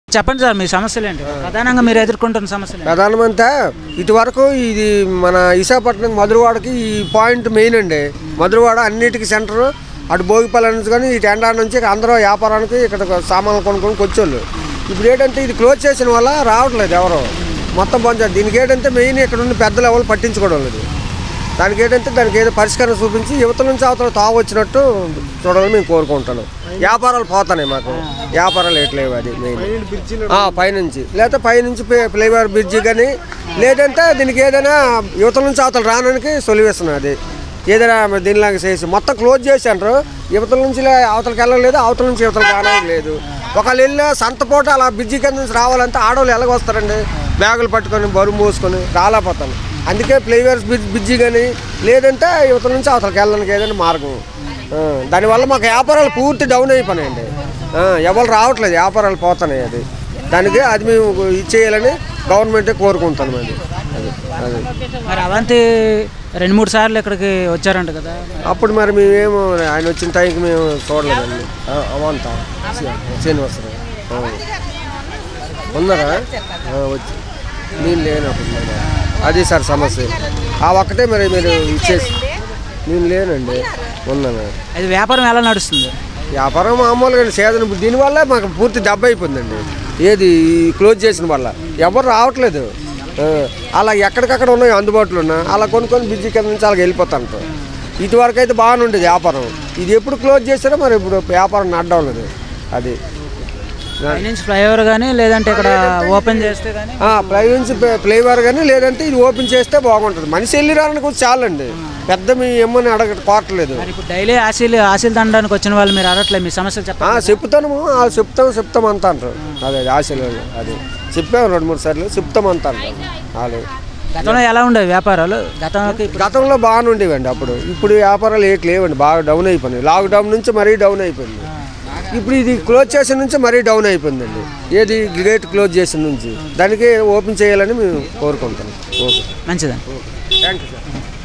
చెప్పండి సార్ మీ సమస్యలు ఏంటి ప్రధానంగా మీరు ఎదుర్కొంటున్న సమస్యలు ఏంటి? ప్రధానమంతా ఇటువరకు ఇది మన విశాఖపట్నం మధురవాడకి ఈ పాయింట్ మెయిన్ అండి మధురవాడ అన్నిటికీ సెంటర్ అటు భోగిపల్లి నుంచి కానీ ఇటు ఎండా నుంచి ఇక అందరూ వ్యాపారానికి ఇక్కడ సామాన్లు కొనుక్కొని వచ్చేవాళ్ళు ఇప్పుడు ఏంటంటే ఇది క్లోజ్ చేసిన వల్ల రావట్లేదు ఎవరు మొత్తం బంద్ చేస్తారు. దీనికి ఏంటంటే మెయిన్ ఇక్కడ ఉన్న పెద్దలు ఎవరు పట్టించుకోవడం లేదు దానికి ఏంటంటే దానికి ఏదో పరిష్కారం చూపించి యువత నుంచి అవతల తావు వచ్చినట్టు చూడాలని మేము కోరుకుంటాను వ్యాపారాలు పోతున్నాయి మాకు వ్యాపారాలు ఎట్లేవు అది మెయిన్ ఆ, పైనుంచి లేకపోతే పైనుంచి ఫ్లైఓవర్ బ్రిడ్జి కానీ లేదంటే దీనికి ఏదైనా యువతల నుంచి అవతల రావడానికి సొల్యూషన్ అది ఏదైనా మరి దీనిలాగా చేసి మొత్తం క్లోజ్ చేశారు యువతల నుంచి లే- అవతలకి వెళ్ళలేదు అవతల నుంచి యువతలకి రావడం లేదు ఒకళ్ళు వెళ్ళి సంతపూట అలా బ్రిడ్జి కింద నుంచి రావాలంటే ఆడవాళ్ళు ఎలాగొస్తారండి బ్యాగులు పట్టుకొని బరువు మోసుకొని రాలేకపోతాను అందుకే ఫ్లైఓవర్స్ బ్రిడ్జి కానీ లేదంటే యువతల నుంచి అవతలకి వెళ్ళడానికి ఏదైనా మార్గం ఆ, దానివల్ల మాకు వ్యాపారాలు పూర్తి డౌన్ అయిపోయినాయండి ఆ, ఎవరు రావట్లేదు వ్యాపారాలు పోతున్నాయి అది దానికి అది మేము ఇచ్చేయాలని గవర్నమెంటే కోరుకుంటాను అది అది అది మరి అవంతి రెండు మూడు సార్లు ఇక్కడికి వచ్చారంట కదా అప్పుడు మరి మేమేమో ఆయన వచ్చిన టైంకి మేము చూడలేదండి ఆ, అవంత శ్రీనివాసరావు ఆ. ఉన్నారా ఆ, వచ్చి నేను లేనప్పుడు మరి. అది సార్ సమస్య ఆ ఒక్కటే మరి మీరు ఇచ్చేసి నేను లేనండి ఉన్నాను అది వ్యాపారం ఎలా నడుస్తుంది వ్యాపారం మామూలుగా సీజన్ ఇప్పుడు దీనివల్ల మాకు పూర్తి దెబ్బ అయిపోయిందండి ఏది ఈ క్లోజ్ చేసిన వల్ల ఎవరు రావట్లేదు ఆ, అలా ఎక్కడికక్కడ ఉన్నాయి అందుబాటులో ఉన్నా అలా కొనుక్కొని బిజీ కింద నుంచి అలా వెళ్ళిపోతాంటారు ఇటువరకు అయితే బాగానే ఉండేది వ్యాపారం ఇది ఎప్పుడు క్లోజ్ చేశారో మరి ఇప్పుడు వ్యాపారం నడడం లేదు అది నుంచి ఫ్లైఓవర్ కానీ లేదంటే ఇక్కడ ఓపెన్ చేస్తే కానీ ప్లైవిన్స్ ఫ్లేవర్ కానీ లేదంటే ఇది ఓపెన్ చేస్తే బాగుంటుంది మనిషి వెళ్ళి రావడానికి వచ్చి చాలండి పెద్ద మీ ఎమ్మని అడగ కోరట్లేదు మరి ఇప్పుడు డైలీ ఆశీలు ఆశీలు తండడానికి వచ్చిన వాళ్ళు మీరు అడగట్లేదు మీ సమస్యలు ఆ, చెప్పండి చెప్తాను ఆ, చెప్తాం చెప్తాం అంత అంటారు అదే ఆశలు అది చెప్పాము రెండు మూడు సార్లు చెప్తాం అంత అంటారు వాళ్ళు గతంలో ఎలా ఉండేవి వ్యాపారాలు గతంలోకి ఇప్పుడు గతంలో బాగానే ఉండేవండి అప్పుడు ఇప్పుడు వ్యాపారాలు ఏటి లేవండి బాగా డౌన్ అయిపోయినాయి లాక్డౌన్ నుంచి మరీ డౌన్ అయిపోయింది ఇప్పుడు ఇది క్లోజ్ చేసిన నుంచి మరీ డౌన్ అయిపోయిందండి ఏది గేట్ క్లోజ్ చేసిన నుంచి దానికి ఓపెన్ చేయాలని మేము కోరుకుంటాం ఓకే మంచిదండి థ్యాంక్ యూ సార్